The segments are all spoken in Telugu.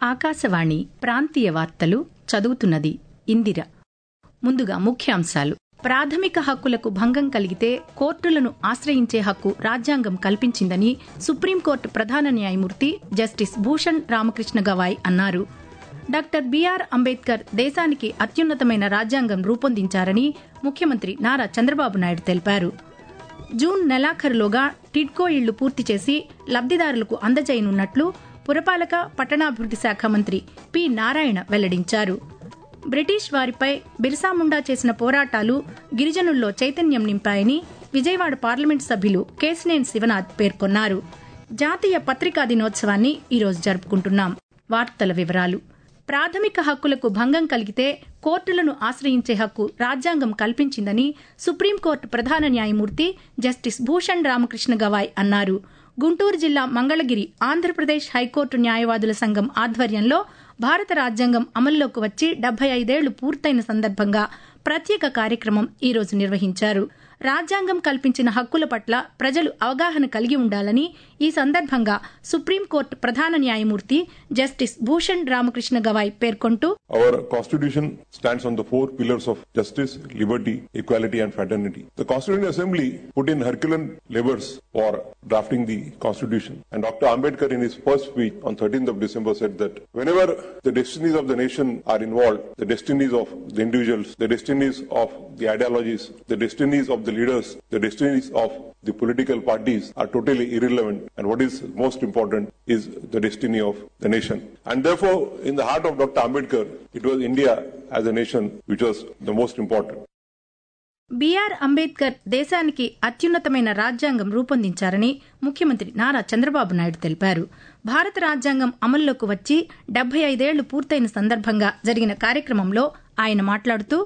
ఆకాశవాణి ప్రాంతీయ వార్తలు చదువుతున్నది ఇందిర ముందుగా ముఖ్యాంశాలు ప్రాథమిక హక్కులకు భంగం కలిగితే కోర్టులను ఆశ్రయించే హక్కు రాజ్యాంగం కల్పించిందని సుప్రీంకోర్టు ప్రధాన న్యాయమూర్తి జస్టిస్ భూషణ్ రామకృష్ణ గవాయ్ అన్నారు డాక్టర్ బిఆర్ అంబేద్కర్ దేశానికి అత్యున్నతమైన రాజ్యాంగం రూపొందించారని ముఖ్యమంత్రి నారా చంద్రబాబు నాయుడు తెలిపారు జూన్ నెలాఖరులోగా టిడ్కో ఇళ్లు పూర్తి చేసి లబ్దిదారులకు అందజేయనున్నట్లు పురపాలక పట్టణాభివృద్ది శాఖ మంత్రి పి నారాయణ వెల్లడించారు బ్రిటిష్ వారిపై బిర్సాముండా చేసిన పోరాటాలు గిరిజనుల్లో చైతన్యం నింపాయని విజయవాడ పార్లమెంట్ సభ్యులు కేసినేని శివనాథ్ పేర్కొన్నారు జాతీయ పత్రికా దినోత్సవాన్ని ఈరోజు జరుపుకుంటున్నాం వార్తల వివరాలు ప్రాథమిక హక్కులకు భంగం కలిగితే కోర్టులను ఆశ్రయించే హక్కు రాజ్యాంగం కల్పించిందని సుప్రీంకోర్టు ప్రధాన న్యాయమూర్తి జస్టిస్ భూషణ్ రామకృష్ణ గవాయ్ అన్నారు గుంటూరు జిల్లా మంగళగిరి ఆంధ్రప్రదేశ్ హైకోర్టు న్యాయవాదుల సంఘం ఆధ్వర్యంలో భారత రాజ్యాంగం అమల్లోకి వచ్చి డెబ్బై ఐదేళ్లు పూర్తయిన సందర్భంగా ప్రత్యేక కార్యక్రమం ఈరోజు నిర్వహించారు రాజ్యాంగం కల్పించిన హక్కుల పట్ల ప్రజలు అవగాహన కలిగి ఉండాలని ఈ సందర్భంగా సుప్రీంకోర్టు ప్రధాన న్యాయమూర్తి జస్టిస్ భూషణ్ రామకృష్ణ గవాయ్ పేర్కొంటూ Our constitution stands on the four pillars of justice, liberty, equality and fraternity. The Constituent Assembly put in Herculean labors for drafting the constitution. And Dr. Ambedkar in his first speech on 13th of December said that whenever the destinies of the nation are involved, the destinies of the individuals, the destinies of the ideologies, the destinies of the leaders, the destinies of the political parties are totally irrelevant. And what is most important is the destiny of the nation. And therefore, in the heart of Dr. Ambedkar, it was India as a nation which was the most important. B R Ambedkar దేశానికి అత్యున్నతమైన రాజ్యాంగం రూపొందించారని ముఖ్యమంత్రి నారా చంద్రబాబు నాయుడు తెలిపారు భారత రాజ్యాంగం అమల్లోకి వచ్చి డెబ్బై ఐదేళ్లు పూర్తయిన సందర్భంగా జరిగిన కార్యక్రమంలో ఆయన మాట్లాడుతూ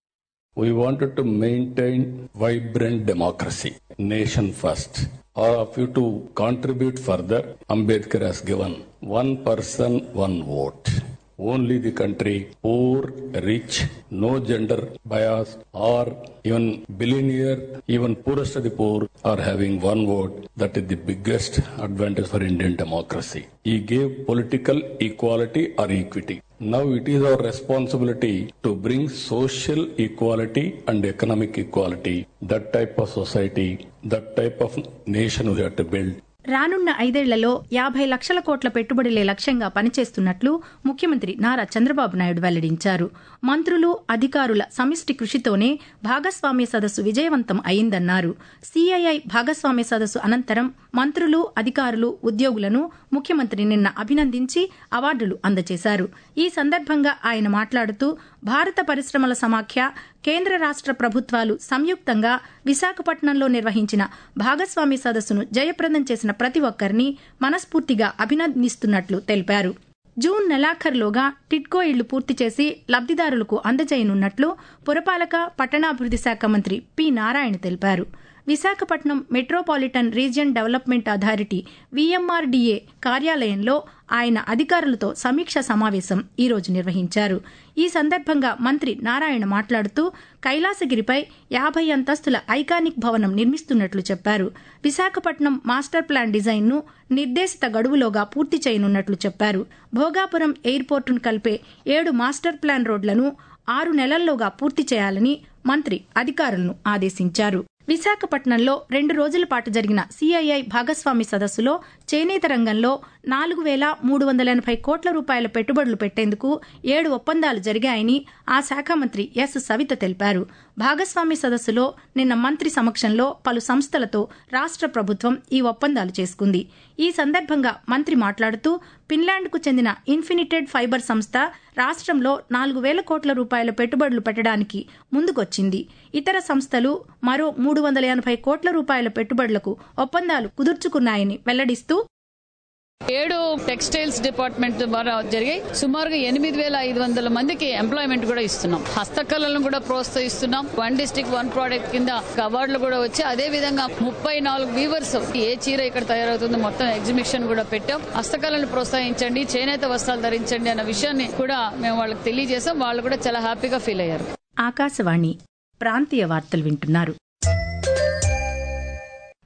We wanted to maintain vibrant democracy, nation first. All of you to contribute further. Ambedkar has given one person, one vote. Only the country, poor, rich, no gender bias, or even billionaire, even poorest of the poor are having one vote. That is the biggest advantage for Indian democracy. He gave political equality or equity. Now it is our responsibility to bring social equality and economic equality. That type of society, that type of nation we have to build. రానున్న ఐదేళ్లలో యాభై లక్షల కోట్ల పెట్టుబడులే లక్ష్యంగా పనిచేస్తున్నట్లు ముఖ్యమంత్రి నారా చంద్రబాబు నాయుడు వెల్లడించారు మంత్రులు అధికారుల సమిష్టి కృషితోనే భాగస్వామ్య సదస్సు విజయవంతం అయిందన్నారు సీఐఐ భాగస్వామ్య సదస్సు అనంతరం మంత్రులు అధికారులు ఉద్యోగులను ముఖ్యమంత్రి నిన్న అభినందించి అవార్డులు అందజేశారు ఈ సందర్భంగా ఆయన మాట్లాడుతూ భారత పరిశ్రమల సమాఖ్య కేంద్ర రాష్ట ప్రభుత్వాలు సంయుక్తంగా విశాఖపట్నంలో నిర్వహించిన భాగస్వామ్య సదస్సును జయప్రదం చేసిన ప్రతి ఒక్కరిని మనస్ఫూర్తిగా అభినందిస్తున్నట్లు తెలిపారు జూన్ నెలాఖరులోగా టిడ్కో ఇళ్లు పూర్తి చేసి లబ్దిదారులకు అందజేయనున్నట్లు పురపాలక పట్టణాభివృద్ది శాఖ మంత్రి పి నారాయణ తెలిపారు Visakhapatnam metropolitan region development authority VMRDA కార్యాలయంలో ఆయన అధికారులతో సమీక్ష సమావేశం ఈరోజు నిర్వహించారు ఈ సందర్భంగా మంత్రి నారాయణ మాట్లాడుతూ కైలాసగిరిపై యాభై అంతస్తుల ఐకానిక్ భవనం నిర్మిస్తున్నట్లు చెప్పారు విశాఖపట్నం మాస్టర్ ప్లాన్ డిజైన్ను నిర్దేశిత గడువులోగా పూర్తి చేయనున్నట్లు చెప్పారు భోగాపురం ఎయిర్పోర్టును కలిపే ఏడు మాస్టర్ ప్లాన్ రోడ్లను ఆరు నెలల్లోగా పూర్తి చేయాలని మంత్రి అధికారులను ఆదేశించారు విశాఖపట్నంలో రెండు రోజుల పాటు జరిగిన సీఐఐ భాగస్వామి సదస్సులో చేనేత రంగంలో నాలుగు వేల మూడు వందల ఎనభై కోట్ల రూపాయల పెట్టుబడులు పెట్టేందుకు ఏడు ఒప్పందాలు జరిగాయని ఆ శాఖ మంత్రి ఎస్ సవిత తెలిపారు భాగస్వామి సదస్సులో నిన్న మంత్రి సమక్షంలో పలు సంస్థలతో రాష్ట ప్రభుత్వం ఈ ఒప్పందాలు చేసుకుంది ఈ సందర్భంగా మంత్రి మాట్లాడుతూ ఫిన్లాండ్కు చెందిన ఇన్ఫినిటెడ్ ఫైబర్ సంస్థ రాష్ట్రంలో నాలుగు వేల కోట్ల రూపాయల పెట్టుబడులు పెట్టడానికి ముందుకొచ్చింది ఇతర సంస్థలు మరో మూడు వందల ఎనభై కోట్ల రూపాయల పెట్టుబడులకు ఒప్పందాలు కుదుర్చుకున్నాయని వెల్లడిస్తూ ఏడు టెక్స్టైల్స్ డిపార్ట్మెంట్ ద్వారా జరిగాయి సుమారుగా ఎనిమిది వేల ఐదు వందల మందికి ఎంప్లాయ్మెంట్ కూడా ఇస్తున్నాం హస్తకళలను కూడా ప్రోత్సహిస్తున్నాం వన్ డిస్టిక్ వన్ ప్రోడక్ట్ కింద అవార్డులు కూడా వచ్చి అదే విధంగా ముప్పై నాలుగు వీవర్స్ ఏ చీర ఇక్కడ తయారవుతుందో మొత్తం ఎగ్జిబిషన్ కూడా పెట్టాం హస్తకళలను ప్రోత్సహించండి చేనేత వస్త్రాలు ధరించండి అన్న విషయాన్ని కూడా మేము వాళ్ళకి తెలియజేసాం వాళ్ళు కూడా చాలా హ్యాపీగా ఫీల్ అయ్యారు ఆకాశవాణి ప్రాంతీయ వార్తలు వింటున్నారు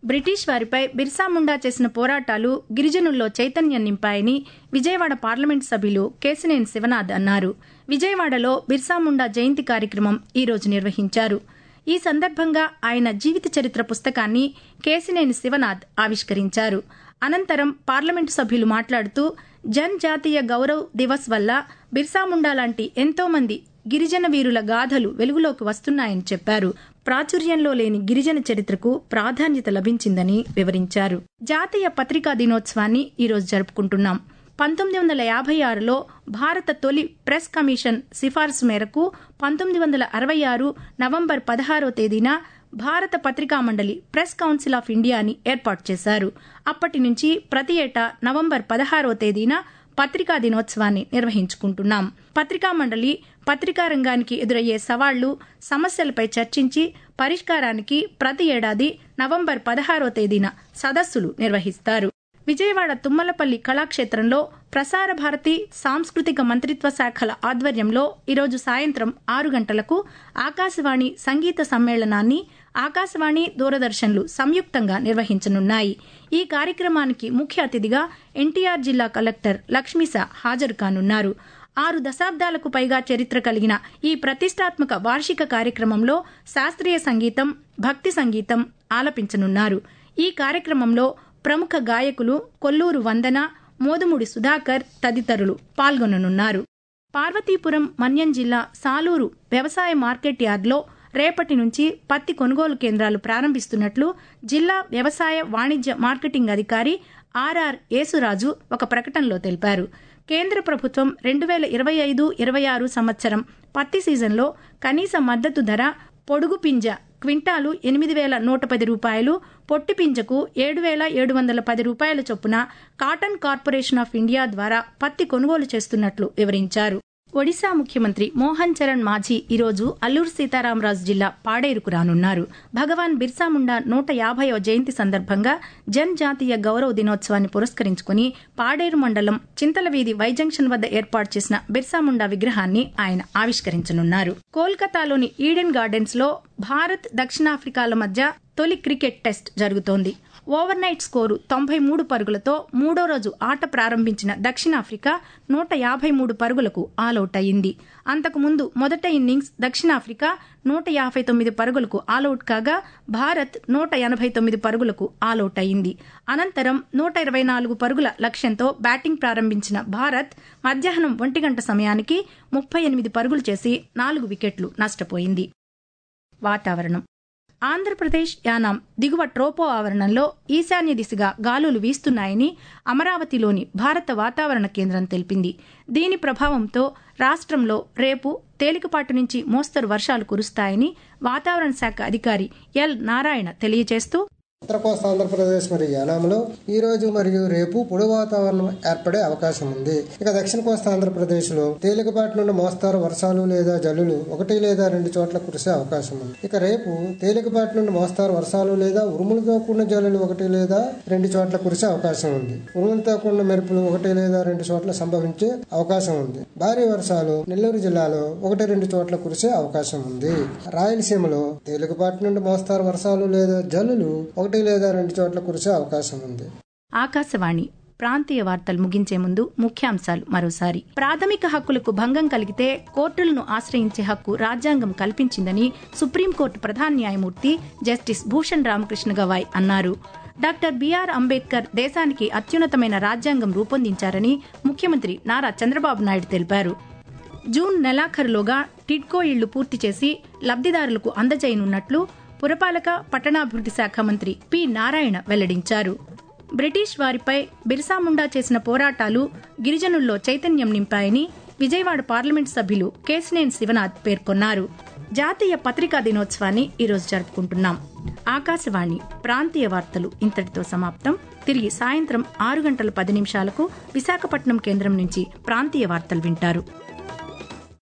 బ్రిటిష్ వారిపై బిర్సా ముండా చేసిన పోరాటాలు గిరిజనుల్లో చైతన్యం నింపాయని విజయవాడ పార్లమెంట్ సభ్యులు కేసినేని శివనాథ్ అన్నారు విజయవాడలో బిర్సా ముండా జయంతి కార్యక్రమం ఈ రోజు నిర్వహించారు ఈ సందర్భంగా ఆయన జీవిత చరిత్ర పుస్తకాన్ని కేసినేని శివనాథ్ ఆవిష్కరించారు అనంతరం పార్లమెంటు సభ్యులు మాట్లాడుతూ జన్ జాతీయ గౌరవ్ దివస్ వల్ల బిర్సా ముండా లాంటి ఎంతో మంది గిరిజన వీరుల గాథలు వెలుగులోకి వస్తున్నాయని చెప్పారు ప్రాచుర్యంలో లేని గిరిజన చరిత్రకు ప్రాధాన్యత లభించిందని వివరించారు జాతీయ పత్రికా దినోత్సవాన్ని ఈరోజు జరుపుకుంటున్నాం పంతొమ్మిది వందల యాభై ఆరులో భారత తొలి ప్రెస్ కమిషన్ సిఫార్సు మేరకు పంతొమ్మిది వందల అరవై ఆరు నవంబర్ పదహారో తేదీన భారత పత్రికా మండలి ప్రెస్ కౌన్సిల్ ఆఫ్ ఇండియాని ఏర్పాటు చేశారు అప్పటి నుంచి ప్రతి ఏటా నవంబర్ పదహారో తేదీన పత్రికా దినోత్సవాన్ని నిర్వహించుకుంటున్నాం పత్రికా మండలి పత్రికా రంగానికి ఎదురయ్యే సవాళ్లు సమస్యలపై చర్చించి పరిష్కారానికి ప్రతి ఏడాది నవంబర్ పదహారో తేదీన సదస్సులు నిర్వహిస్తారు విజయవాడ తుమ్మలపల్లి కళాక్షేత్రంలో ప్రసార భారతి సాంస్కృతిక మంత్రిత్వ శాఖల ఆధ్వర్యంలో ఈరోజు సాయంత్రం ఆరు గంటలకు ఆకాశవాణి సంగీత సమ్మేళనాన్ని ఆకాశవాణి దూరదర్శన్లు సంయుక్తంగా నిర్వహించనున్నాయి ఈ కార్యక్రమానికి ముఖ్య అతిథిగా ఎన్టీఆర్ జిల్లా కలెక్టర్ లక్ష్మీస హాజరు కానున్నారు ఆరు దశాబ్దాలకు పైగా చరిత్ర కలిగిన ఈ ప్రతిష్టాత్మక వార్షిక కార్యక్రమంలో శాస్త్రీయ సంగీతం భక్తి సంగీతం ఆలపించనున్నారు ఈ కార్యక్రమంలో ప్రముఖ గాయకులు కొల్లూరు వందన మోదుముడి సుధాకర్ తదితరులు పాల్గొననున్నారు పార్వతీపురం మన్యం జిల్లా సాలూరు వ్యవసాయ మార్కెట్ యార్డ్లో రేపటి నుంచి పత్తి కొనుగోలు కేంద్రాలు ప్రారంభిస్తున్నట్లు జిల్లా వ్యవసాయ వాణిజ్య మార్కెటింగ్ అధికారి ఆర్ఆర్ యేసురాజు ఒక ప్రకటనలో తెలిపారు కేంద్ర ప్రభుత్వం రెండు వేల ఇరవై ఐదు ఇరవై ఆరు సంవత్సరం పత్తి సీజన్లో కనీస మద్దతు ధర పొడుగు పింజ క్వింటాలు ఎనిమిది వేల నూట పది రూపాయలు పొట్టి పింజకు ఏడు వేల ఏడు వందల పది రూపాయల చొప్పున కాటన్ కార్పొరేషన్ ఆఫ్ ఇండియా ద్వారా పత్తి కొనుగోలు చేస్తున్నట్లు వివరించారు ఒడిశా ముఖ్యమంత్రి మోహన్ చరణ్ మాఝీ ఈరోజు అల్లూరు సీతారామరాజు జిల్లా పాడేరుకు రానున్నారు భగవాన్ బిర్సా ముండా నూట యాభైవ జయంతి సందర్భంగా జన్ జాతీయ గౌరవ దినోత్సవాన్ని పురస్కరించుకుని పాడేరు మండలం చింతలవీధి వై జంక్షన్ వద్ద ఏర్పాటు చేసిన బిర్సా ముండా విగ్రహాన్ని ఆయన ఆవిష్కరించనున్నారు కోల్కతాలోని ఈడెన్ గార్డెన్స్ లో భారత్ దక్షిణాఫ్రికాల మధ్య తొలి క్రికెట్ టెస్ట్ జరుగుతోంది ఓవర్ నైట్ స్కోరు తొంభై మూడు పరుగులతో మూడో రోజు ఆట ప్రారంభించిన దక్షిణాఫ్రికా నూట యాభై మూడు పరుగులకు ఆలౌట్ అయింది అంతకుముందు మొదట ఇన్నింగ్స్ దక్షిణాఫ్రికా నూట యాభై తొమ్మిది పరుగులకు ఆలౌట్ కాగా భారత్ నూట ఎనభై తొమ్మిది పరుగులకు ఆలౌట్ అయింది అనంతరం నూట ఇరవై నాలుగు పరుగుల లక్ష్యంతో బ్యాటింగ్ ప్రారంభించిన భారత్ మధ్యాహ్నం ఒంటి గంట సమయానికి ముప్పై ఎనిమిది పరుగులు చేసి నాలుగు వికెట్లు నష్టపోయింది వాతావరణం ఆంధ్రప్రదేశ్ యానాం దిగువ ట్రోపో ఆవరణంలో ఈశాన్య దిశగా గాలులు వీస్తున్నాయని అమరావతిలోని భారత వాతావరణ కేంద్రం తెలిపింది దీని ప్రభావంతో రాష్ట్రంలో రేపు తేలికపాటి నుంచి మోస్తరు వర్షాలు కురుస్తాయని వాతావరణ శాఖ అధికారి ఎల్ నారాయణ తెలియజేస్తూ ఉత్తర కోస్తా ఆంధ్రప్రదేశ్ మరియు యానాంలో ఈ రోజు మరియు రేపు పొడి వాతావరణం ఏర్పడే అవకాశం ఉంది ఇక దక్షిణ కోస్తా ఆంధ్రప్రదేశ్ లో తేలికపాటి నుండి మోస్తారు వర్షాలు లేదా జల్లులు ఒకటి లేదా రెండు చోట్ల కురిసే అవకాశం ఉంది ఇక రేపు తేలికపాటి నుండి మోస్తారు వర్షాలు లేదా ఉరుములతో కూడిన జల్లులు ఒకటి లేదా రెండు చోట్ల కురిసే అవకాశం ఉంది ఉరుములతో కూడిన మెరుపులు ఒకటి లేదా రెండు చోట్ల సంభవించే అవకాశం ఉంది భారీ వర్షాలు నెల్లూరు జిల్లాలో ఒకటి రెండు చోట్ల కురిసే అవకాశం ఉంది రాయలసీమలో తేలికపాటి నుండి మోస్తారు వర్షాలు లేదా జల్లులు ఒకటి లేదా రెండు చోట్ల కురిసే అవకాశం ఉంది ఆకాశవాణి ప్రాంతీయ వార్తలు ముగించే ముందు ముఖ్యాంశాలు మరోసారి ప్రాథమిక హక్కులకు భంగం కలిగితే కోర్టులను ఆశ్రయించే హక్కు రాజ్యాంగం కల్పించిందని సుప్రీంకోర్టు ప్రధాన న్యాయమూర్తి జస్టిస్ భూషణ్ రామకృష్ణ గవాయ్ అన్నారు డాక్టర్ బిఆర్ అంబేద్కర్ దేశానికి అత్యున్నతమైన రాజ్యాంగం రూపొందించారని ముఖ్యమంత్రి నారా చంద్రబాబు నాయుడు తెలిపారు జూన్ నెలాఖరులోగా టిడ్కో ఇళ్లు పూర్తి చేసి లబ్దిదారులకు అందజేయనున్నట్లు పురపాలక పట్టణాభివృద్ధి శాఖ మంత్రి పి నారాయణ వెల్లడించారు బ్రిటిష్ వారిపై బిర్సా ముండా చేసిన పోరాటాలు గిరిజనుల్లో చైతన్యం నింపాయని విజయవాడ పార్లమెంట్ సభ్యులు కేసినేని శివనాథ్ పేర్కొన్నారు జాతీయ పత్రికా దినోత్సవాన్ని ఈరోజు జరుపుకుంటున్నాం ఆకాశవాణి ప్రాంతీయ వార్తలు ఇంతటితో సమాప్తం తిరిగి సాయంత్రం ఆరు గంటల పది నిమిషాలకు విశాఖపట్నం కేంద్రం నుంచి ప్రాంతీయ వార్తలు వింటారు